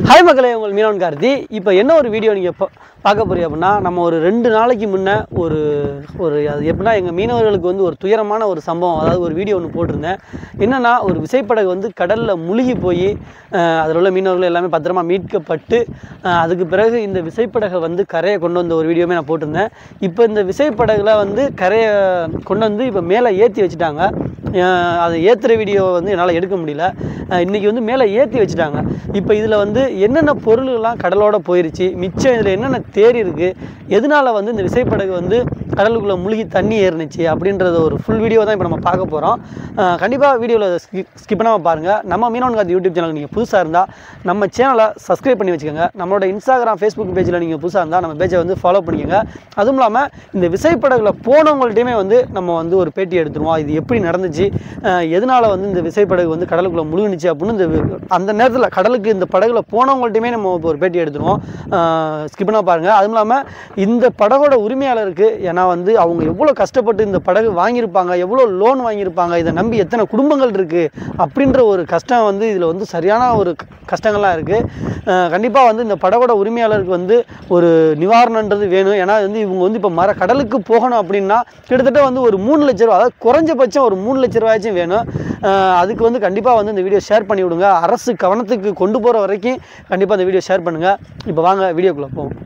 Hi மக்களே உங்கள் மீனவன் கார்த்தி இப்போ என்ன ஒரு வீடியோ நீங்கள் பார்க்க போறீங்க அப்படின்னா நம்ம ஒரு ரெண்டு நாளைக்கு முன்னே ஒரு ஒரு அது எப்படின்னா எங்கள் மீனவர்களுக்கு வந்து ஒரு துயரமான ஒரு சம்பவம் அதாவது ஒரு வீடியோ ஒன்று போட்டிருந்தேன் என்னென்னா ஒரு விசைப்படகு வந்து கடலில் முழுகி போய் அதில் உள்ள மீனவர்கள் எல்லாமே பத்திரமா மீட்கப்பட்டு அஹ், அதுக்கு பிறகு இந்த விசைப்படகை வந்து கரையை கொண்டு வந்த ஒரு வீடியோமே நான் போட்டிருந்தேன் இப்போ இந்த விசைப்படகுல வந்து கரையை கொண்டு வந்து இப்போ மேலே ஏற்றி வச்சுட்டாங்க அஹ், அதை ஏற்றுற வீடியோ வந்து என்னால் எடுக்க முடியல அஹ், இன்னைக்கு வந்து மேலே ஏற்றி வச்சுட்டாங்க இப்போ இதில் வந்து என்னென்ன பொருள்கள்லாம் கடலோட போயிருச்சு மிச்சம் இதில் என்னென்ன தேறி இருக்குது எதனால வந்து இந்த விசைப்படகு வந்து கடலுக்குள்ளே முழுகி தண்ணி ஏறுனுச்சு அப்படின்றத ஒரு ஃபுல் வீடியோ தான் இப்போ நம்ம பார்க்க போகிறோம் கண்டிப்பாக வீடியோவில் ஸ்கிப் பண்ணாமல் பாருங்கள் நம்ம மீனவன் காத்து யூடியூப் சேனல் நீங்கள் புதுசாக இருந்தால் நம்ம சேனலை சப்ஸ்கிரைப் பண்ணி வச்சுக்கோங்க நம்மளோட இன்ஸ்டாகிராம் ஃபேஸ்புக் பேஜில் நீங்கள் புதுசாக இருந்தால் நம்ம பேஜை வந்து ஃபாலோ பண்ணிக்கோங்க அதுவும் இல்லாமல் இந்த விசைப்படகுல போனவங்கள்ட்டையுமே வந்து நம்ம வந்து ஒரு பேட்டி எடுத்துருவோம் இது எப்படி நடந்துச்சு அஹ் எதனால வந்து இந்த விசைப்படகு வந்து கடலுக்குள்ளே முழுகுனுச்சு அப்படின்னு இந்த வி- அந்த நேரத்தில் கடலுக்கு இந்த படகுல போனவங்கள்ட்டையுமே நம்ம ஒரு பேட்டி எடுத்துருவோம் ஸ்கிப் பண்ண பாருங்கள் அதுவும் இல்லாமல் இந்த படகோட உரிமையாளருக்கு ஏன்னா வந்து அவங்க எவ்வளோ கஷ்டப்பட்டு இந்த படகு வாங்கியிருப்பாங்க எவ்வளோ லோன் வாங்கியிருப்பாங்க இதை நம்பி எத்தனை குடும்பங்கள் இருக்குது அப்படின்ற ஒரு கஷ்டம் வந்து இதில் வந்து சரியான ஒரு க- கஷ்டங்கள்லாம் இருக்குது கண்டிப்பாக வந்து இந்த படகோட உரிமையாளருக்கு வந்து ஒரு நிவாரணன்றது வேணும் ஏன்னா வந்து இவங்க வந்து இப்போ மர கடலுக்கு போகணும் அப்படின்னா கிட்டத்தட்ட வந்து ஒரு மூணு லட்ச ரூபா அதாவது குறைஞ்சபட்சம் ஒரு மூணு லட்ச ரூபாயாச்சும் வேணும் அஹ் அதுக்கு வந்து கண்டிப்பாக வந்து இந்த வீடியோ ஷேர் பண்ணி விடுங்க அரசு கவனத்துக்கு கொண்டு போகிற வரைக்கும் கண்டிப்பாக இந்த வீடியோ ஷேர் பண்ணுங்கள் இப்போ வாங்க வீடியோக்குள்ளே போவோம்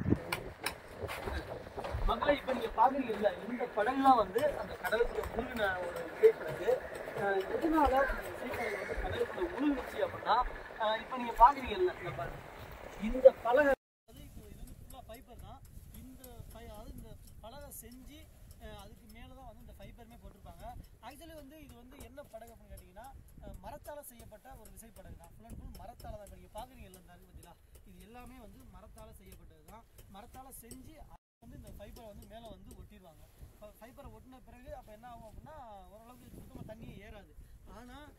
மக்களை இப்போ நீங்கள் பார்க்குறீங்கல்ல இந்த படம்லாம் வந்து அந்த கடலுக்குள்ள முழுகின ஒரு விசைப்படகு அஹ் எதனால இந்த விசைப்படகு வந்து கடலுக்குள்ள முழுகுச்சு அப்படின்னா இப்போ நீங்கள் பார்க்குறீங்கல்ல இந்த பாருங்க இந்த பலகை வந்து இப்போ இது வந்து ஃபுல்லாக ஃபைபர் தான் இந்த ஃபை அதாவது இந்த பலகை செஞ்சு அஹ் அதுக்கு மேலே தான் வந்து இந்த ஃபைபருமே போட்டிருப்பாங்க ஆக்சுவலி வந்து இது வந்து என்ன படகு அப்படின்னு கேட்டிங்கன்னா அஹ் மரத்தால செய்யப்பட்ட ஒரு விசைப்படகு தான் ஃபுல் அண்ட் ஃபுல் மரத்தால தான் இப்போ நீங்கள் பார்க்குறீங்கல்ல இந்த அருக்கு பார்த்தீங்களா இது எல்லாமே வந்து மரத்தால செய்யப்பட்டது தான் மரத்தால செஞ்சு அது வந்து இந்த ஃபைபரை வந்து மேலே வந்து ஒட்டிடுவாங்க ஃபைபரை ஒட்டின பிறகு அப்போ என்ன ஆகும் அப்படின்னா ஓரளவுக்கு சுத்தமாக தண்ணியே ஏறாது ஆனால்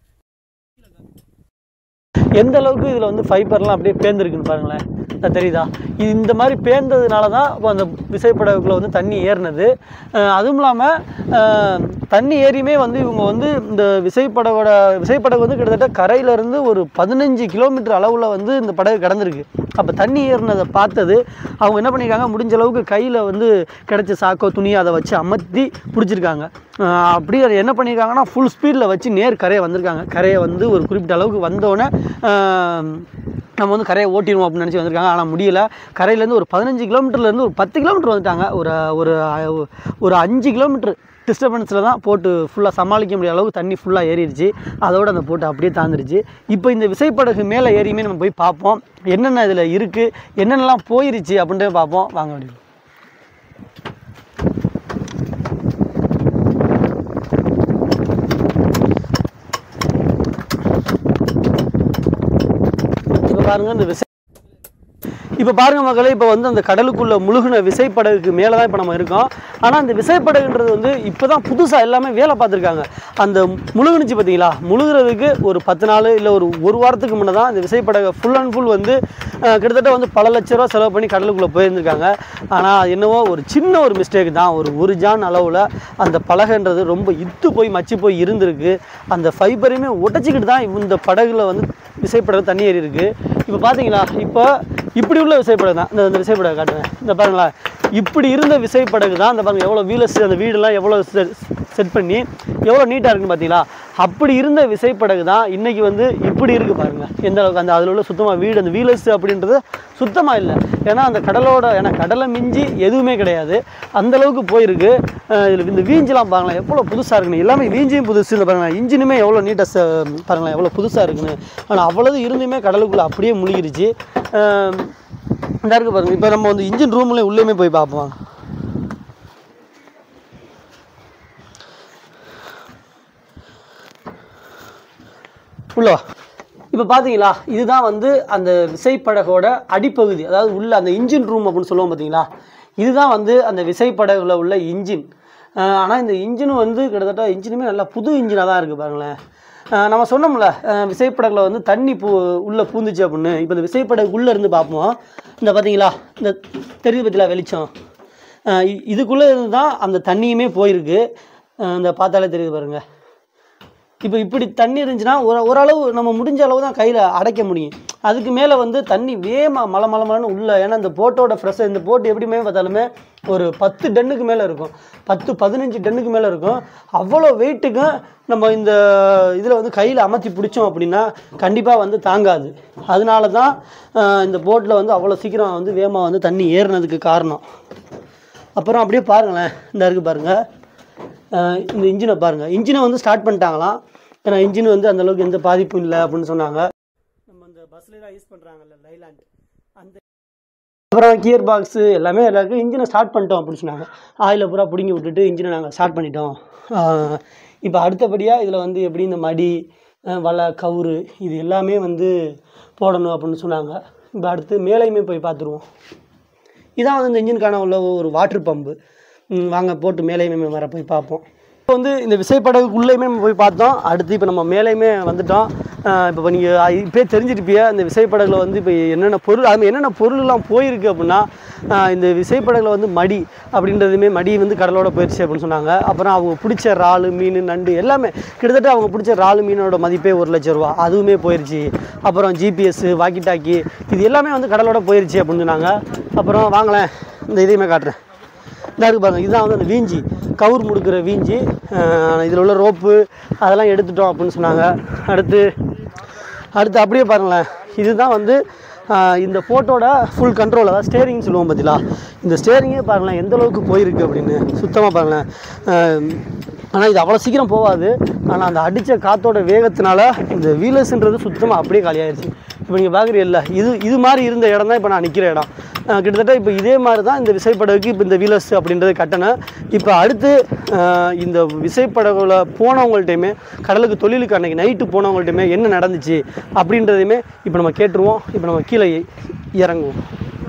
எந்த அளவுக்கு இதில் வந்து ஃபைபர்லாம் அப்படியே பேர்ந்துருக்குன்னு பாருங்களேன் அது தெரியுதா இது இந்த மாதிரி பேர்ந்ததுனால தான் இப்போ அந்த விசைப்படகுக்குள்ள வந்து தண்ணி ஏறினது அஹ் அதுவும் இல்லாமல் தண்ணி ஏறியுமே வந்து இவங்க வந்து இந்த விசைப்படகோட விசைப்படகு வந்து கிட்டத்தட்ட கரையிலேருந்து ஒரு பதினஞ்சு கிலோமீட்டர் அளவில் வந்து இந்த படகு கடந்திருக்கு அப்போ தண்ணி ஏறினதை பார்த்தது அவங்க என்ன பண்ணியிருக்காங்க முடிஞ்ச அளவுக்கு கையில் வந்து கிடைச்ச சாக்கோ துணி அதை வச்சு அமர்த்தி பிடிச்சிருக்காங்க அஹ் அப்படியே அதை என்ன பண்ணியிருக்காங்கன்னா ஃபுல் ஸ்பீடில் வச்சு நேர் கரையை வந்திருக்காங்க கரையை வந்து ஒரு குறிப்பிட்ட அளவுக்கு வந்தோடனே நம்ம வந்து கரையை ஓட்டிடுவோம் அப்படின்னு நினச்சி வந்திருக்காங்க ஆனால் முடியல கரையிலேருந்து ஒரு பதினஞ்சு கிலோமீட்டர்லேருந்து ஒரு பத்து கிலோமீட்டர் வந்துட்டாங்க ஒரு ஒரு ஒரு அஞ்சு கிலோமீட்டர் டிஸ்டர்பன்ஸில் தான் போட்டு ஃபுல்லாக சமாளிக்க முடியாத அளவுக்கு தண்ணி ஃபுல்லாக ஏறிடுச்சு அதோட அந்த போட்டு அப்படியே தாந்துருச்சு இப்போ இந்த விசைப்படகு மேலே ஏறியுமே நம்ம போய் பார்ப்போம் என்னென்ன இதில் இருக்குது என்னென்னலாம் போயிருச்சு அப்படின்றத பார்ப்போம் வாங்க முடியும் இப்போ பாருங்க இந்த விசை இப்போ பாருங்க மக்களே இப்போ வந்து அந்த கடலுக்குள்ள முழுகின விசைப்படகுக்கு மேலே தான் இப்போ நம்ம இருக்கோம் ஆனால் அந்த விசைப்படகுன்றது வந்து இப்போ தான் புதுசாக எல்லாமே வேலை பார்த்துருக்காங்க அந்த முழுகுனுச்சு பார்த்தீங்களா முழுகிறதுக்கு ஒரு பத்து நாள் இல்லை ஒரு ஒரு வாரத்துக்கு முன்னே தான் இந்த விசைப்படகை ஃபுல் அண்ட் ஃபுல் வந்து அஹ், கிட்டத்தட்ட வந்து பல லட்ச ரூபா செலவு பண்ணி கடலுக்குள்ளே போயிருந்திருக்காங்க ஆனால் அது என்னவோ ஒரு சின்ன ஒரு மிஸ்டேக் தான் ஒரு ஒரு ஜான் அளவில் அந்த பலகைன்றது ரொம்ப இத்து போய் மச்சி போய் இருந்திருக்கு அந்த ஃபைபரையுமே உடச்சிக்கிட்டு தான் இந்த படகுல வந்து விசைப்படகு தண்ணி ஏறி இருக்கு இப்போ பார்த்தீங்களா இப்போ இப்படி உள்ள விசைப்படகு தான் இந்த இந்த விசைப்படகு காட்டுறேன் இந்த பாருங்களா இப்படி இருந்த விசைப்படகு தான் இந்த பாருங்க எவ்வளோ வீலஸ் அந்த வீடெல்லாம் எவ்வளோ செட் பண்ணி எவ்வளோ நீட்டாக இருக்குன்னு பார்த்தீங்களா அப்படி இருந்த விசைப்படகு தான் இன்னைக்கு வந்து இப்படி இருக்கு பாருங்க எந்த அளவுக்கு அந்த அதில் உள்ள சுத்தமாக வீடு அந்த வீலஸ் அப்படின்றது சுத்தமாக இல்லை ஏன்னா அந்த கடலோட ஏன்னா கடலை மிஞ்சி எதுவுமே கிடையாது அந்த அளவுக்கு போயிருக்கு அஹ் இதுல இந்த வீஞ்செலாம் பாருங்களேன் எவ்வளோ புதுசாக இருக்குன்னு எல்லாமே வீஞ்சியும் புதுசு இல்லை பாருங்களேன் இன்ஜினுமே எவ்வளோ நீட்டாக பாருங்களேன் எவ்வளோ புதுசாக இருக்குன்னு ஆனால் அவ்வளவு இருந்துமே கடலுக்குள்ளே அப்படியே முழுகிருச்சு அஹ் இந்த இருக்கு பாருங்க இப்போ நம்ம வந்து இன்ஜின் ரூம்லேயும் உள்ளேயுமே போய் பார்ப்போம் உள்ள வா. இப்போ பார்த்தீங்களா இதுதான் வந்து அந்த விசைப்படகோட அடிப்பகுதி அதாவது உள்ள அந்த இன்ஜின் ரூம் அப்படின்னு சொல்லுவோம் பார்த்தீங்களா இதுதான் வந்து அந்த விசைப்படகுல உள்ள இன்ஜின் ஆனால் இந்த இன்ஜினும் வந்து கிட்டத்தட்ட இன்ஜினுமே நல்லா புது இன்ஜினாக தான் இருக்குது பாருங்களேன் அஹ் நம்ம சொன்னோம்ல அஹ் விசைப்படகுல வந்து தண்ணி பூ உள்ளே பூந்துச்சு அப்படின்னு இப்போ இந்த விசைப்படகு உள்ளே இருந்து பார்ப்போம் இந்த பார்த்தீங்களா இந்த தெரியுது பார்த்தீங்களா வெளிச்சம் அஹ் இ- இதுக்குள்ளே இருந்து தான் அந்த தண்ணியுமே போயிருக்கு அஹ் இந்த பார்த்தாலே தெரியுது பாருங்கள் இப்போ இப்படி தண்ணி இருந்துச்சுன்னா ஒரு ஓரளவு நம்ம முடிஞ்ச அளவு தான் கையில் அடைக்க முடியும் அதுக்கு மேலே வந்து தண்ணி வேமா மலை மலை மலைன்னு உள்ள ஏன்னா இந்த போட்டோட ஃப்ரெஷ்ஷாக இந்த போட்டு எப்படியுமே பார்த்தாலுமே ஒரு பத்து டன்னுக்கு மேலே இருக்கும் பத்து பதினஞ்சு டன்னுக்கு மேலே இருக்கும் அவ்வளோ வெயிட்டுக்கும் நம்ம இந்த இதில் வந்து கையில் அமர்த்தி பிடிச்சோம் அப்படின்னா கண்டிப்பாக வந்து தாங்காது அதனால தான் ஆஹ், இந்த போட்டில் வந்து அவ்வளோ சீக்கிரம் வந்து வேகமாக வந்து தண்ணி ஏறினதுக்கு காரணம் அப்புறம் அப்படியே பாருங்களேன் இந்த இருக்கு பாருங்கள் ஆஹ் இந்த இன்ஜினை பாருங்கள் இன்ஜினை வந்து ஸ்டார்ட் பண்ணிட்டாங்களாம் ஏன்னா இன்ஜின் வந்து அந்த அளவுக்கு எந்த பாதிப்பும் இல்லை அப்படின்னு சொன்னாங்க நம்ம இந்த பஸ்ஸில் தான் யூஸ் பண்ணுறாங்கல்ல லைலாண்ட் அந்த அப்புறம் கியர் பாக்ஸு எல்லாமே எல்லாருக்கும் இன்ஜினை ஸ்டார்ட் பண்ணிட்டோம் அப்படின்னு சொன்னாங்க ஆயில பூரா பிடுங்கி விட்டுட்டு இன்ஜினை நாங்கள் ஸ்டார்ட் பண்ணிட்டோம் இப்போ அடுத்தபடியாக இதில் வந்து எப்படி இந்த மடி ஆஹ் வலை கவுரு இது எல்லாமே வந்து போடணும் அப்படின்னு சொன்னாங்க இப்போ அடுத்து மேலையுமே போய் பார்த்துருவோம் இதான் வந்து இந்த இன்ஜினுக்கான உள்ள ஒரு வாட்டர் பம்பு ம், வாங்க போட்டு மேலேயுமே வர போய் பார்ப்போம் இப்போ வந்து இந்த விசைப்படகுக்குள்ளேயுமே நம்ம போய் பார்த்தோம் அடுத்து இப்போ நம்ம மேலேயுமே வந்துட்டோம் இப்போ நீங்கள் இப்போயே தெரிஞ்சிருப்பிய இந்த விசைப்படகுல வந்து இப்போ என்னென்ன பொருள் அது என்னென்ன பொருள்லாம் போயிருக்கு அப்படின்னா ஆஹ் இந்த விசைப்படகுல வந்து மடி அப்படின்றதுமே மடி வந்து கடலோட போயிடுச்சு அப்படின்னு சொன்னாங்க அப்புறம் அவங்க பிடிச்ச இறால் மீன் நண்டு எல்லாமே கிட்டத்தட்ட அவங்க பிடிச்ச இறால் மீனோட மதிப்பே ஒரு லட்ச ரூபா அதுவுமே போயிடுச்சு அப்புறம் ஜிபிஎஸ் வாக்கி டாக்கி இது எல்லாமே வந்து கடலோட போயிடுச்சு அப்படின்னு சொன்னாங்க அப்புறம் வாங்களேன் இந்த இதையுமே காட்டுறேன் இந்த இருக்கு பாருங்க இதுதான் வந்து அந்த வீஞ்சி கவுர் முடுக்கிற வீஞ்சி இதில் உள்ள ரோப்பு அதெல்லாம் எடுத்துட்டோம் அப்படின்னு சொன்னாங்க அடுத்து அடுத்து அப்படியே பாருங்களேன் இதுதான் வந்து ஆஹ், இந்த போட்டோட ஃபுல் கண்ட்ரோல் அதாவது ஸ்டேரிங் சொல்லுவோம் பார்த்தீங்களா இந்த ஸ்டேரிங்கே பாருங்களேன் எந்த அளவுக்கு போயிருக்கு அப்படின்னு சுத்தமாக பாருங்களேன் ஆனால் இது அவ்வளோ சீக்கிரம் போகாது ஆனால் அந்த அடித்த காத்தோட வேகத்தினால இந்த வீலர்ஸ்ன்றது சுத்தமாக அப்படியே காலியாயிருச்சு இப்போ நீங்கள் பார்க்குறீங்கல்ல இது இது மாதிரி இருந்த இடம் தான் இப்போ நான் நிற்கிற இடம் அஹ் கிட்டத்தட்ட இப்போ இதே மாதிரி தான் இந்த விசைப்படகுக்கு இப்போ இந்த வீலர்ஸ் அப்படின்றது கட்டணும் இப்போ அடுத்து அஹ் இந்த விசைப்படகுல போனவங்கள்ட்டையுமே கடலுக்கு தொழிலுக்கு அன்னைக்கு நைட்டு போனவங்கள்ட்டையுமே என்ன நடந்துச்சு அப்படின்றதையுமே இப்போ நம்ம கேட்டுருவோம் இப்போ நம்ம கீழே இறங்குவோம்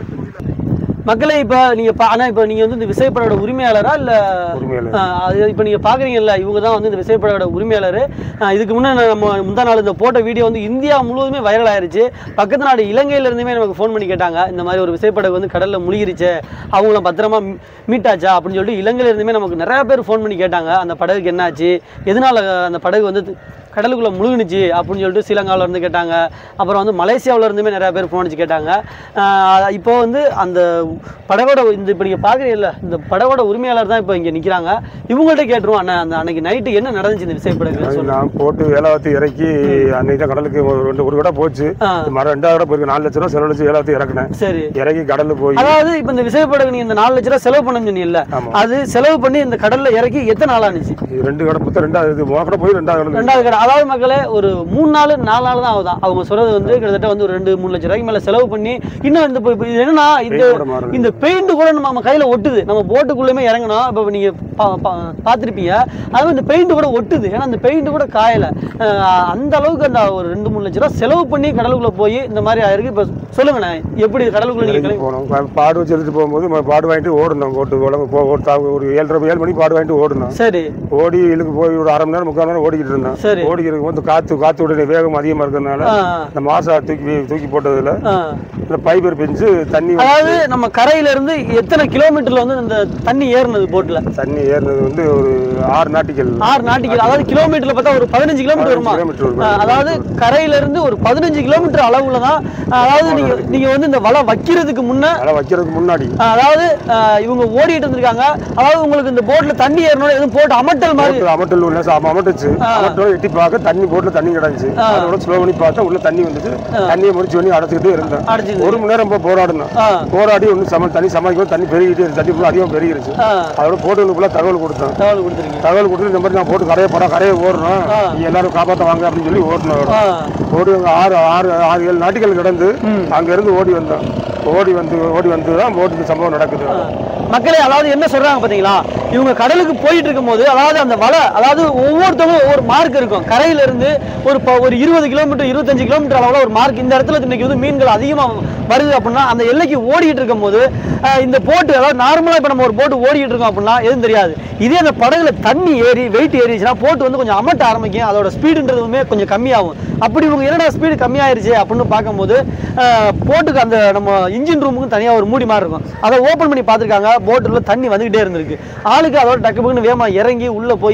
மக்களே இப்போ நீங்கள் பா ஆனால் இப்போ நீங்கள் வந்து இந்த விசைப்படகோட உரிமையாளரா இல்லை உரிமையாளர். அது இப்போ நீங்கள் பார்க்குறீங்கல்ல இவங்க தான் வந்து இந்த விசைப்படகோட உரிமையாளர் ஆஹ் இதுக்கு முன்னே நம்ம முந்தா நாள் இந்த போட்ட வீடியோ வந்து இந்தியா முழுவதுமே வைரல் ஆயிருச்சு பக்கத்து நாடு இலங்கையில இருந்துமே நமக்கு ஃபோன் பண்ணி கேட்டாங்க இந்த மாதிரி ஒரு விசைப்படகு வந்து கடலில் முழுகிருச்சு அவங்கள பத்திரமா மீ- மீட்டாச்சா அப்படின்னு சொல்லிட்டு இலங்கையில இருந்துமே நமக்கு நிறைய பேர் ஃபோன் பண்ணி கேட்டாங்க அந்த படகுக்கு என்னாச்சு எதனால அந்த படகு வந்து கடலுக்குள்ளே முழுகுனுச்சு அப்படின்னு சொல்லிட்டு ஸ்ரீலங்காவில் இருந்து கேட்டாங்க அப்புறம் வந்து மலேசியாவில் இருந்துமே நிறையா பேர் ஃபோன் அடிச்சு கேட்டாங்க ஆஹ் இப்போ வந்து அந்த படகோட இந்த இப்போ நீங்கள் பார்க்குறீங்கல்ல இந்த படகோட உரிமையாளர் தான் இப்போ இங்கே நிற்கிறாங்க இவங்கள்ட்ட கேட்டுருவோம் அண்ணா அந்த அன்னைக்கு நைட்டு என்ன நடந்துச்சு இந்த விசைப்படகு அது நான் போட்டு வேலாவத்தி இறக்கி அன்னைக்கு தான் கடலுக்கு ஒரு ரெண்டு ஒரு கூட போச்சு ஆ. மரம் ரெண்டாவது கூட போயிருக்கு நாலு லட்ச ரூபா செலவழிச்சு வேலாவத்தி இறக்குனேன் சரி இறக்கி கடல்ல போய் அதாவது இப்போ இந்த விசைப்படகு நீ இந்த நாலு லட்ச ரூபா செலவு பண்ண சொன்னீங்கல்ல ஆமா. அது செலவு பண்ணி இந்த கடல்ல இறக்கி எத்தனை நாள் ஆனிச்சு இது ரெண்டு கடை மொத்தம் ரெண்டாவது இது மொதல் கூட போய் ரெண்டாவது கடல் ரெண்டாவது கடை அதாவது மக்களே ஒரு மூணு நாள் நாலு நாள் தான் ஆகுதான் அவங்க சொல்றது வந்து கிட்டத்தட்ட வந்து ஒரு ரெண்டு மூணு லட்ச ரூபாய்க்கு மேல செலவு பண்ணி இன்னும் இந்த இப்போ இது என்னன்னா இந்த Paint கூட மாறுது. இந்த பெயிண்ட் கூட நம்ம நம்ம கையில ஒட்டுது நம்ம போட்டுக்குள்ளேயுமே இறங்கணும் இப்போ நீங்க பா- பா- பார்த்திருப்பீங்க அதுவும் இந்த பெயிண்ட் கூட ஒட்டுது ஏன்னா அந்த பெயிண்ட் கூட காயல அஹ் அந்த அளவுக்கு அந்த ஒரு ரெண்டு மூணு லட்ச ரூபா செலவு பண்ணி கடலுக்குள்ள போய் இந்த மாதிரி ஆயிருக்கு இப்போ சொல்லுங்கண்ணே எப்படி கடலுக்குள்ள நீங்க இறங்கி கிளம்பி போனோம் பா- பாடு வச்சு எடுத்துட்டு போகும்போது ம- பாடு வாங்கிட்டு ஓடணும் போட்டு உலகம் போ ஒரு தா- ஒரு ஏழரை ஏழு மணிக்கு பாடு வாங்கிட்டு ஓடணும் சரி ஓடி இழுக்கு போய் ஒரு அரை மணி நேரம் முக்கால் மணி நேரம் ஓடிக்கிட்டு இருந்தேன் சரி. ஓடிக்கிட்டு போது காத்து காத்து உடனே வேகம் அதிகமா இருக்கிறதுனால ஆ, இந்த மாசா தூக்கி தூக்கி போட்டதுல ஆ. இந்த பைபர் பெஞ்சு தண்ணி வந்து- அதாவது நம்ம கரையில இருந்து எத்தனை கிலோமீட்டர்ல வந்து இந்த தண்ணி ஏறினது போட்ல தண்ணி ஏறினது வந்து ஒரு ஆறு நாட்டிக்கல் ஆறு நாட்டிக்கு அதாவது கிலோமீட்டர்ல பார்த்தா ஒரு பதினஞ்சு கிலோமீட்டர் வருமா கிலோமீட்டர் வரும். ஆஹ் அதாவது கரையில இருந்து ஒரு பதினஞ்சு கிலோமீட்டர் அளவுல தான் அதாவது நீங்க நீங்க வந்து இந்த வலை வைக்கிறதுக்கு முன்ன அதெல்லாம் வைக்கிறதுக்கு முன்னாடி ஆஹ் அதாவது ஆஹ் இவங்க ஓடிட்டு இருந்திருக்காங்க அதாவது உங்களுக்கு இந்த போட்ல தண்ணி ஏறணும் எதுவும் போட்டு அமட்டல் மாதிரி போட்டு அமட்டல் உள்ள சா- அமட்டுச்சு அமட்டோட எட்டி பார்க்க தண்ணி போட்ல தண்ணி கிடந்துச்சு அதோட ஸ்லோ பண்ணி பார்த்தா உள்ள தண்ணி வந்துச்சு தண்ணியை முடிச்சு பண்ணி அடைச்சிக்கிட்டே இருந்தேன் அடைச்சிது ஒரு மணி நேரம் போய் போராடணும் ஆ போராடி ஒன்றும் சம தண்ணி சமாளிக்கும் தண்ணி பெருகிட்டே இருக்கு தண்ணி ஃபுல்லாக அதிகமாக பெருகிருச்சு ஆ அதோட போட்டுகளுக்குள்ள தகவல் கொடுத்தேன் தகவல் கொடுத்துருக்கீங்க தகவல் கொடுத்து இந்த மாதிரி நான் போட்டு கரையை போட கரையை ஓடணும் நீ எல்லாரும் காப்பாற்ற வாங்க அப்படின்னு சொல்லி ஓடணும் ஆ ஓடி அங்க ஆறு ஆறு ஆறு ஏழு நாட்டுகள் கிடந்து அங்கேருந்து ஓடி வந்தோம் ஓடி வந்து ஓடி வந்து தான் போட்டு சம்பவம் நடக்குது மக்களே அதாவது என்ன சொல்றாங்க பாத்தீங்களா இவங்க கடலுக்கு போயிட்டு இருக்கும்போது அதாவது அந்த வலை அதாவது ஒவ்வொருத்தவங்களும் ஒவ்வொரு மார்க் இருக்கும் கரையில இருந்து ஒரு ப- ஒரு இருபது கிலோமீட்டர் இருபத்தஞ்சு கிலோமீட்டர் அளவுல ஒரு மார்க் இந்த இடத்துல இன்னைக்கு வந்து மீன்கள் அதிகமா வருது அப்படின்னா அந்த எல்லைக்கு ஓடிட்டு இருக்கும்போது அஹ், இந்த போட்டு அதாவது நார்மலா இப்ப நம்ம ஒரு போட்டு ஓடிட்டு இருக்கோம் அப்படின்னா எதுவும் தெரியாது இதே அந்த படகுல தண்ணி ஏறி வெயிட் ஏறிச்சுன்னா போட்டு வந்து கொஞ்சம் அமட்ட ஆரம்பிக்கும் அதோட ஸ்பீடுன்றதுமே கொஞ்சம் கம்மியாகும் அப்படி இவங்க என்னடா ஸ்பீடு கம்மியாயிருச்சு அப்படின்னு பார்க்கும்போது அஹ், போட்டுக்கு அந்த நம்ம இன்ஜின் ரூமுக்கு தனியாக ஒரு மூடி மாதிரி இருக்கும் அதை ஓப்பன் பண்ணி பார்த்துருக்காங்க போட்டில் தண்ணி வந்துகிட்டே இருந்திருக்கு ஆளுக்கு அதோட டக்கு டக்குன்னு வேகமாக இறங்கி உள்ளே போய்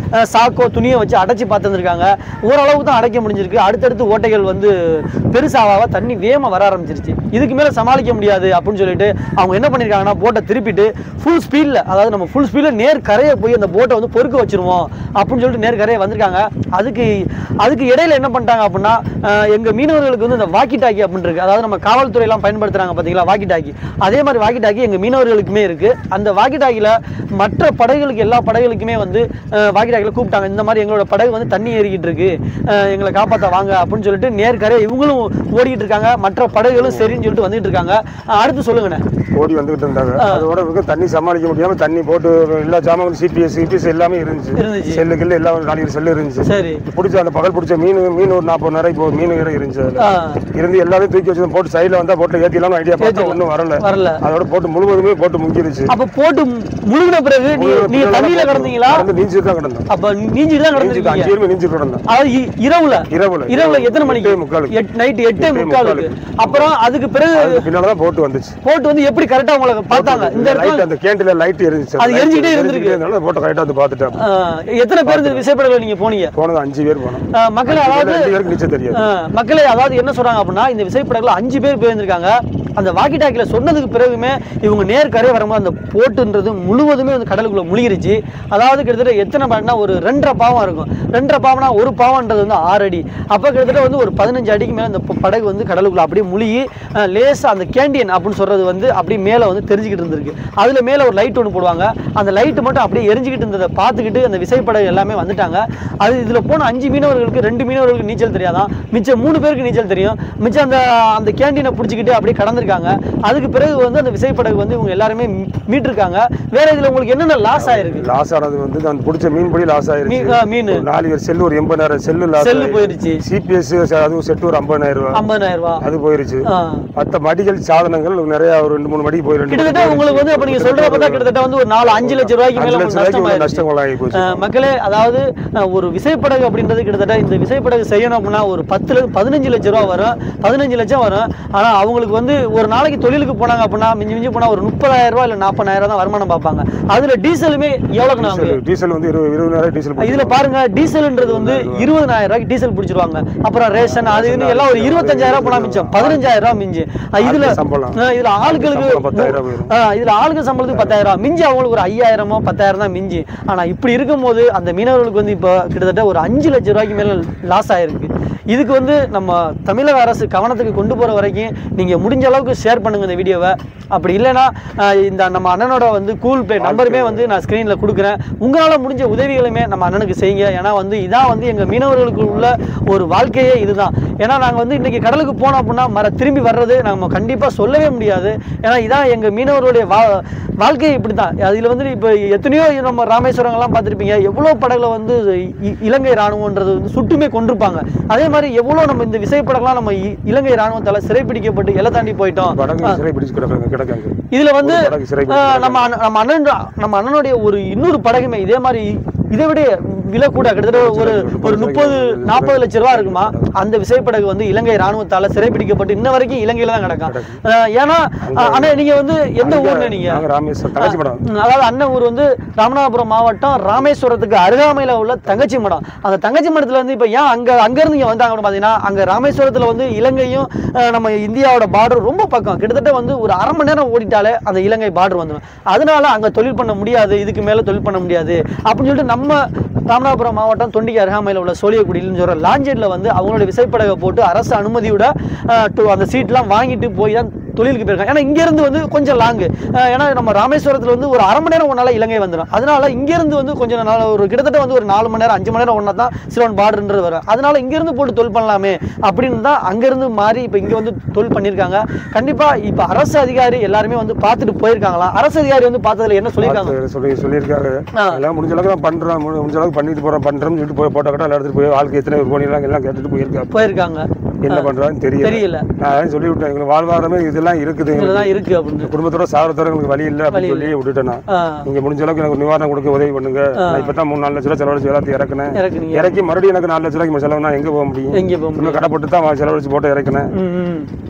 அஹ், சாக்கோ துணியை வச்சு அடைச்சி பார்த்துருந்துருக்காங்க ஓரளவுக்கு தான் அடைக்க முடிஞ்சிருக்கு அடுத்தடுத்து ஓட்டைகள் வந்து பெருசாவாக தண்ணி வேகமாக வர ஆரம்பிச்சிருச்சு இதுக்கு மேலே சமாளிக்க முடியாது அப்படின்னு சொல்லிட்டு அவங்க என்ன பண்ணியிருக்காங்கன்னா போட்டை திருப்பிட்டு ஃபுல் ஸ்பீடில் அதாவது நம்ம ஃபுல் ஸ்பீடில் நேர் கரையை போய் அந்த போட்டை வந்து பொறுக்க வச்சிருவோம் அப்படின்னு சொல்லிட்டு நேர் கரையை வந்திருக்காங்க அதுக்கு அதுக்கு இடையில என்ன பண்ணிட்டாங்க அப்படின்னா அஹ், எங்க மீனவர்களுக்கு வந்து இந்த வாக்கி டாக்கி அப்படின்னு இருக்கு அதாவது நம்ம காவல்துறையெல்லாம் பயன்படுத்துறாங்க பார்த்தீங்களா வாக்கி டாக்கி அதே மாதிரி வாக்கி டாக்கி எங்க மீனவர்களுக்குமே இருக்கு அந்த வாக்கி டாக்கியில் மற்ற படகுகளுக்கு எல்லா படகுகளுக்குமே வந்து வாக்கி டாக்கியில் கூப்பிட்டாங்க இந்த மாதிரி எங்களோட படகு வந்து தண்ணி ஏறிக்கிட்டு இருக்கு அஹ், எங்களை காப்பாற்ற வாங்க அப்படின்னு சொல்லிட்டு நேர்கரை இவங்களும் ஓடிக்கிட்டு இருக்காங்க மற்ற படகுகளும் சரின்னு சொல்லிட்டு வந்துட்டு இருக்காங்க அஹ், அடுத்து சொல்லுங்கண்ணே ஓடி வந்துகிட்டு இருந்தாங்க அதோட இவங்க தண்ணி சமாளிக்க முடியாம தண்ணி போட்டு எல்லா ஜாமான் சிபிஎஸ் சிபிஎஸ் எல்லாமே இருந்துச்சு இருந்துச்சு செல்லு கில்லு எல்லாம் நாளைக்கு செல்லு இருந்துச்சு சரி பிடிச்ச அந்த பகல் பிடிச்ச மீன் மீன் ஒரு நாற்பது நேரம் இப்போ மீன் வேற இருந்துச்சு அதுல. ஆ, இருந்து எல்லாத்தையும் தூக்கி வச்சு போட்டு சைடில் வந்தா போட்டு ஏற்றிலாம் ஐடியா பார்த்தா ஒன்றும் வரல வரல அதோட போட்டு முழுவதுமே போட்டு முங்கிருச்சு அப்ப போட்டு முழுகின பிறகு நீ நீங்க தண்ணியில கிடந்தீங்களா கடந்து நீஞ்சிட்டு தான் கிடந்தோம் அப்ப நீஞ்சிட்டு தான் நீஞ்சிட்டு கிடந்தீங்க அஞ்சு பேருமே நீஞ்சிட்டு கிடந்தோம் அதாவது இ- இரவுல இரவுல இரவுல எத்தனை மணிக்கு எட்டே முக்காலுக்கு எட் நைட் எட்டே முக்காலுக்கு அப்புறம் அதுக்கு பிறகு அதுக்கு பின்னால தான் போட்டு வந்துச்சு போட்டு வந்து எப்படி கரெக்டா உங்களை பார்த்தாங்க இந்த இடத்துல லைட் அந்த கேண்டில லைட் எரிஞ்சிச்சு அது எரிஞ்சுக்கிட்டே இருந்திருக்கு. இருந்ததுனால போட்டோ கரெக்டாக வந்து பார்த்துட்டேன் ஆஹ், எத்தனை பேர் இந்த விசைப்படகுல நீங்க போனீங்க போனது அஞ்சு பேர் போனோம் ஆஹ், மக்களே அதாவது ரெண்டு பேருக்கு நீச்சல் தெரியாது ஆஹ், மக்களே அதாவது என்ன சொல்றாங்க அப்படின்னா இந்த விசைப்படகுல அஞ்சு பேர் போயிருந்திருக்காங்க அந்த வாக்கி டாக்கில சொன்னதுக்கு பிறகுமே இவங்க நேர் கரை வரும்போது அந்த போட்டுன்றது முழுவதுமே வந்து கடலுக்குள்ள முழுகிருச்சு அதாவது கிட்டத்தட்ட எத்தனை பாவம்னா ஒரு ரெண்டரை பாவம் இருக்கும் ரெண்டரை பாவம்னா ஒரு பாவம்ன்றது வந்து ஆறு அடி அப்போ கிட்டத்தட்ட வந்து ஒரு பதினஞ்சு அடிக்கு மேலே அந்த ப- படகு வந்து கடலுக்குள்ள அப்படியே முழுகி அஹ், லேசா அந்த கேண்டியன் அப்படின்னு சொல்றது வந்து அப்படியே மேலே வந்து தெரிஞ்சுக்கிட்டு இருந்திருக்கு அதுல மேலே ஒரு லைட் ஒன்று போடுவாங்க அந்த லைட்டு மட்டும் அப்படியே எரிஞ்சுக்கிட்டு இருந்ததை பார்த்துக்கிட்டு அந்த விசைப்படகு எல்லாமே வந்துட்டாங்க அது இதுல போன அஞ்சு மீனவர்களுக்கு ரெண்டு மீனவர்களுக்கு நீச்சல் தெரியாதான் மிச்சம் மூணு பேருக்கு நீச்சல் தெரியும் மிச்சம் அந்த அந்த கேண்டீனை பிடிச்சிக்கிட்டு அப்படியே கடந்திருக்காங்க அதுக்கு பிறகு வந்து அந்த விசைப்படகு வந்து இவங்க எல்லாருமே மீ- மீட்டிருக்காங்க வேற இதுல உங்களுக்கு என்னென்ன லாஸ் ஆயிருக்கு லாஸ் ஆனது வந்து நான் பிடிச்ச மீன் படி லாஸ் ஆயிருச்சு மீ- ஆ, மீன் ஒரு நாலு பேர் செல்லு ஒரு எண்பதாயிரம் செல்லு லாஸ் செல்லு போயிருச்சு சிபிஎஸ் அதுவும் செட்டு ஒரு ஐம்பதாயிரம் ரூபாய் ஐம்பதாயிரம் ரூபாய் அது போயிருச்சு ஆ. மற்ற மடிகள் சாதனங்கள் நிறைய ஒரு ரெண்டு மூணு மடிக்கு போய் ரெண்டு கிட்டத்தட்ட உங்களுக்கு வந்து அப்ப நீங்க சொல்ற பார்த்தா கிட்டத்தட்ட வந்து ஒரு நாலு அஞ்சு லட்சம் ரூபாய்க்கு மேல அஞ்சு உங்களுக்கு லட்சம் ரூபாய்க்கு நஷ்டமாயிருச்சு நஷ்டங்கள் ஆகி போச்சு அஹ் மக்களே அதாவது அஹ் ஒரு விசைப்படகு அப்படின்றது கிட்டத்தட்ட இந்த விசைப்படகு செய்யணும் அப்படின்னா ஒரு பத்துல பதினஞ்சு லட்சம் ரூபா வரும் பதினஞ்சு லட்சம் வரும் ஆனா அவங்களுக்கு வந்து ஒரு நாளைக்கு தொழிலுக்கு போனாங்க அப்படின்னா மிஞ்சி மிஞ்சி போனா ஒரு முப்பதாயிரம் ரூபாய் இல்ல நாற்பதாயிரம் தான் வருமானம் பார்ப்பாங்க அதுல டீசலுமே எவ்வளவுக்கு நாங்க டீசல் டீசல் வந்து இருபது இருபதாயிரம் டீசல் போட்டு இதுல பாருங்க டீசல்ன்றது வந்து இருபதாயிரம் ரூபாய்க்கு டீசல் பிடிச்சிருவாங்க அப்புறம் ரேஷன் அது இதுன்னு எல்லாம் ஒரு இருபத்தஞ்சாயிரம் ரூபாய் போனா மிச்சம் பதினஞ்சாயிரம் ரூபாய் மிஞ்சி அஹ் இதுல ஆட்கள் சம்பளம். அஹ் இதுல ஆட்களுக்கு சம்பளம் பத்தாயிரம் போயிரும். ஆ, இதுல ஆளுங்க சம்பளத்துக்கு பத்தாயிரம் ரூபாய் மிஞ்சி அவங்களுக்கு ஒரு ஐயாயிரமோ பத்தாயிரம் தான் மிஞ்சி ஆனா இப்படி இருக்கும்போது அந்த மீனவர்களுக்கு வந்து இப்போ கிட்டத்தட்ட ஒரு அஞ்சு லட்சம் ரூபாய்க்கு மேல லாஸ் ஆயிருக்கு இதுக்கு வந்து நம்ம தமிழக அரசு கவனத்துக்கு கொண்டு போற வரைக்கும் நீங்க முடிஞ்ச அளவுக்கு ஷேர் பண்ணுங்க இந்த வீடியோவை அப்படி இல்லைன்னா ஆ, இந்த நம்ம அண்ணனோட வந்து கூல் பே நம்பருமே வந்து நான் ஸ்க்ரீன்ல கொடுக்குறேன் உங்களால முடிஞ்ச உதவிகளுமே நம்ம அண்ணனுக்கு செய்யுங்க ஏன்னா வந்து இதான் வந்து எங்க மீனவர்களுக்கு உள்ள ஒரு வாழ்க்கையே இதுதான் ஏன்னா நாங்க வந்து இன்னைக்கு கடலுக்கு போனோம் அப்படின்னா மர திரும்பி வர்றது நம்ம கண்டிப்பா சொல்லவே முடியாது ஏன்னா இதான் எங்க மீனவர்களுடைய வா வாழ்க்கை இப்படி தான் அதில் வந்து இப்போ எத்தனையோ நம்ம ராமேஸ்வரங்கள்லாம் பார்த்துருப்பீங்க எவ்வளோ படகுல வந்து இ- இலங்கை ராணுவன்றது வந்து சுட்டுமே கொண்டிருப்பாங்க அதே மாதிரி எவ்வளோ நம்ம இந்த விசைப்படகுலாம் நம்ம இ- இலங்கை ராணுவத்தால் சிறைப்பிடிக்கப்பட்டு எல்லை தாண்டி போயிட்டோம் படகு சிறை பிடிச்சு கிடக்காங்க கிடக்காங்க இதுல வந்து ஒரு படகு சிறை ஆஹ், நம்ம அண்ணன் நம்ம அண்ணன் நம்ம அண்ணனுடைய ஒரு இன்னொரு படகுமே இதே மாதிரி இதை விட விலை கூட கிட்டத்தட்ட ஒரு ஒரு முப்பது நாற்பது லட்ச ரூபா இருக்குமா அந்த விசைப்படகு வந்து இலங்கை ராணுவத்தால சிறைப்பிடிக்கப்பட்டு இன்ன வரைக்கும் இலங்கையில தான் கிடக்கும் ஆஹ், ஏன்னா ஆஹ், அண்ணா நீங்க வந்து எந்த ஊர்ல நீங்க நாங்க ராமேஸ்வரம் தங்கச்சி படம் ம், அதாவது அண்ணன் ஊர் வந்து ராமநாதபுரம் மாவட்டம் ராமேஸ்வரத்துக்கு அருகாமையில உள்ள தங்கச்சி மடம் அந்த தங்கச்சி மடத்துல வந்து இப்போ ஏன் அங்க அங்க இருந்து இங்க வந்தாங்கன்னு பாத்தீங்கன்னா அங்க ராமேஸ்வரத்துல வந்து இலங்கையும் அஹ், நம்ம இந்தியாவோட பார்டர் ரொம்ப பக்கம் கிட்டத்தட்ட வந்து ஒரு அரை மணி நேரம் ஓடிட்டாலே அந்த இலங்கை பார்டர் வந்துடும் அதனால அங்க தொழில் பண்ண முடியாது இதுக்கு மேல தொழில் பண்ண முடியாது அப்படின்னு சொல்லிட்டு நம்ம ராமநாதபுரம் மாவட்டம் தொண்டிக்கு அருகாமையில் உள்ள சோழியக்குடியில்னு சொல்ற லாஞ்சேட்ல வந்து அவங்களோட விசைப்படகை போட்டு அரசு அனுமதியோட அஹ், to- அந்த சீட்லாம் வாங்கிட்டு போய் தான் தொழிலுக்கு போயிருக்காங்க ஏன்னா இங்க இருந்து வந்து கொஞ்சம் லாங்கு ஏன்னா நம்ம ராமேஸ்வரத்துல வந்து ஒரு அரை மணி நேரம் ஒன்னால இலங்கை வந்துடும் அதனால இங்க இருந்து வந்து கொஞ்சம் நாள் ஒரு கிட்டத்தட்ட வந்து ஒரு நாலு மணி நேரம் அஞ்சு மணி நேரம் ஒன்றா தான் சிலோன் பார்டர்ன்றது வரும் அதனால இங்க இருந்து போட்டு தொழில் பண்ணலாமே அப்படின்னு தான் அங்க இருந்து மாறி இப்போ இங்க வந்து தொழில் பண்ணியிருக்காங்க கண்டிப்பா இப்போ அரசு அதிகாரி எல்லாருமே வந்து பார்த்துட்டு போயிருக்காங்களாம் அரசு அதிகாரி வந்து பார்த்ததுல என்ன சொல்லியிருக்காங்க பார்த்து சொல்லி சொல்லியிருக்காரு ஆ. எல்லாம் முடிஞ்ச அளவுக்கு நான் பண்றேன் முடி- முடிஞ்ச அளவுக்கு பண்ணிட்டு போறேன் பண்றேன்னு சொல்லிட்டு போய் போட்டோ கட்ட எல்லாம் எடுத்துட்டு போய் வாழ்க்கை எத்தனை பேர் போனீங்க எல்லாம் கேட்டுட்டு போயிருக்காரு போயிருக்காங்க என்ன பண்றான்னு தெரியல தெரியல நான் அதான் சொல்லி விட்டேன் எங்களுக்கு வாழ்வாதாரமே இதெல்லாம் இருக்குது இதுல எங்களுக்கு. தான் இருக்கு அப்படின்னு குடும்பத்தோட சாகிறதோட எங்களுக்கு வழி இல்லை அப்படின்னு சொல்லி விட்டுட்டேன் நான் ஆ, நீங்க முடிஞ்ச அளவுக்கு எனக்கு நிவாரணம் கொடுக்க உதவி பண்ணுங்க நான் இப்போ தான் மூணு நாலு லட்ச ரூபா செலவழிச்சு எல்லாத்தையும் இறக்குனேன் இறக்குனீங்க இறக்கி மறுபடியும் எனக்கு நாலு லட்ச ரூபாய்க்கு செலவுனா எங்கே போக முடியும் எங்கே போக முடியும் இன்னும் கடைப்பட்டு தான் செலவழிச்சு போட்டு இறக்குனேன் ம், ம்.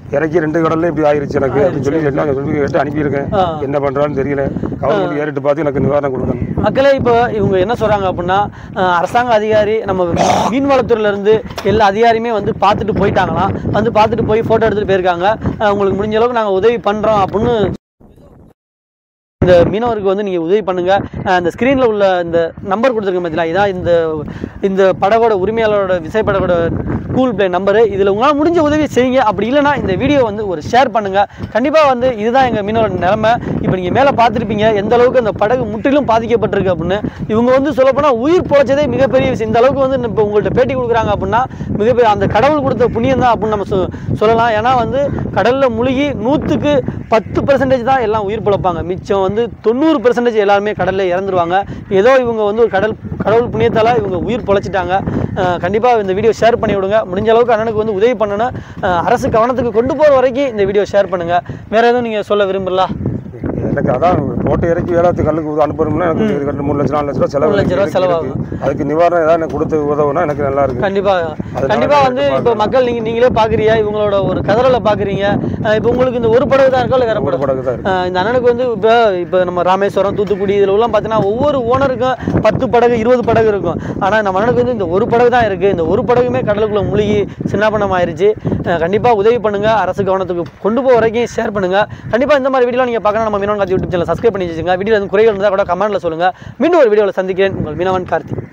இறக்கி ரெண்டு கடல்ல இப்படி ஆயிருச்சு எனக்கு அப்படின்னு சொல்லி எல்லாம் சொல்லி கேட்டு அனுப்பியிருக்கேன் ஆ. என்ன பண்றான்னு தெரியல கவர்மெண்ட் ஏறிட்டு பார்த்து எனக்கு நிவாரணம் கொடுக்கணும் மக்களே இப்போ இவங்க என்ன சொல்றாங்க அப்படின்னா அஹ், அரசாங்க அதிகாரி நம்ம மீன்வளத்துறையில இருந்து எல்லா அதிகாரியுமே வந்து பார்த்துட்டு போயிட்டாங்களாம் வந்து பார்த்துட்டு போய் ஃபோட்டோ எடுத்துட்டு போயிருக்காங்க அஹ், உங்களுக்கு முடிஞ்ச அளவுக்கு நாங்கள் உதவி பண்றோம் அப்படின்னு இந்த மீனவருக்கு வந்து நீங்கள் உதவி பண்ணுங்க அஹ், அந்த ஸ்க்ரீனில் உள்ள இந்த நம்பர் கொடுத்துருக்க பார்த்தீங்களா இதான் இந்த இந்த படகோட உரிமையாளரோட விசைப்படகோட கூல் பிளே நம்பரு இதில் உங்களால் முடிஞ்ச உதவி செய்யுங்க அப்படி இல்லைன்னா இந்த வீடியோ வந்து ஒரு ஷேர் பண்ணுங்க கண்டிப்பாக வந்து இதுதான் எங்கள் மீனவரோட நிலைமை இப்போ நீங்கள் மேலே பார்த்துருப்பீங்க எந்த அளவுக்கு அந்த படகு முற்றிலும் பாதிக்கப்பட்டிருக்கு அப்படின்னு இவங்க வந்து சொல்லப்போனால் உயிர் பொழைச்சதே மிகப்பெரிய விஷயம் இந்த அளவுக்கு வந்து இப்போ உங்கள்கிட்ட பேட்டி கொடுக்குறாங்க அப்படின்னா மிகப்பெரிய அந்த கடவுள் கொடுத்த புண்ணியம் தான் அப்படின்னு நம்ம சொ- சொல்லலாம் ஏன்னா வந்து கடலில் முழுகி நூற்றுக்கு பத்து பெர்சன்டேஜ் தான் எல்லாம் உயிர் பிழைப்பாங்க மிச்சம் வந்து தொண்ணூறு பெர்சன்டேஜ் எல்லாருமே கடலில் இறந்துருவாங்க ஏதோ இவங்க வந்து ஒரு கடல் கடவுள் புண்ணியத்தால் இவங்க உயிர் பொழைச்சிட்டாங்க கண்டிப்பாக இந்த வீடியோ ஷேர் பண்ணி விடுங்க முடிஞ்ச அளவுக்கு அண்ணனுக்கு வந்து உதவி பண்ணணும் அஹ் அரசு கவனத்துக்கு கொண்டு போகிற வரைக்கும் இந்த வீடியோ ஷேர் பண்ணுங்கள் வேறு எதுவும் நீங்கள் சொல்ல விரும்பலாம் எனக்கு அதான் போட்டு இறக்கி வேளாத்து கல்லுக்கு உத- அனுப்பணும்னா எனக்கு ஒரு ரெண்டு மூணு லட்சம் நாலு லட்ச ரூபா செலவு மூணு லட்ச ரூபா இருக்கு, செலவாகும். இருக்கு. அதுக்கு நிவாரணம் ஏதாவது எனக்கு கொடுத்து உதவுனா எனக்கு நல்லா இருக்கு கண்டிப்பாக அதனால கண்டிப்பாக நான் வந்து எடுத்து இப்போ மக்கள் நீங்கள் நீங்களே பார்க்குறீங்க இவங்களோட ஒரு கதறலை பார்க்குறீங்க இப்போ உங்களுக்கு இந்த ஒரு படகு தான் இருக்கா இல்லை வேறு ஒரு படகு படகு தான் இருக்கு ஆஹ் இந்த அண்ணனுக்கு வந்து இப்போ இப்போ நம்ம ராமேஸ்வரம் தூத்துக்குடி இதில் உள்ள பார்த்தீங்கன்னா ஒவ்வொரு ஓனருக்கும் பத்து படகு இருபது படகு இருக்கும் ஆனால் நம்ம அண்ணனுக்கு வந்து இந்த ஒரு படகு தான் இருக்குது இந்த ஒரு படகுமே கடலுக்குள்ளே முழுகி சின்னாபனம் ஆயிருச்சு கண்டிப்பாக உதவி பண்ணுங்கள் அரசு கவனத்துக்கு கொண்டு போக வரைக்கும் ஷேர் பண்ணுங்கள் கண்டிப்பாக இந்த மாதிரி வீடியோ நீங்கள் பார்க்கணும் நம்ம மீனவன் காட்சி யூடியூப் சேனல் சப்ஸ்கிரைப் பண்ணி வச்சுங்க வீடியோ வந்து குறைகள் இருந்தால் கூட கமெண்ட்டில் சொல்லுங்கள் மீண்டும் ஒரு வீடியோவில் சந்திக்கிறேன் உங்கள் மீனவன் கார்த்திக்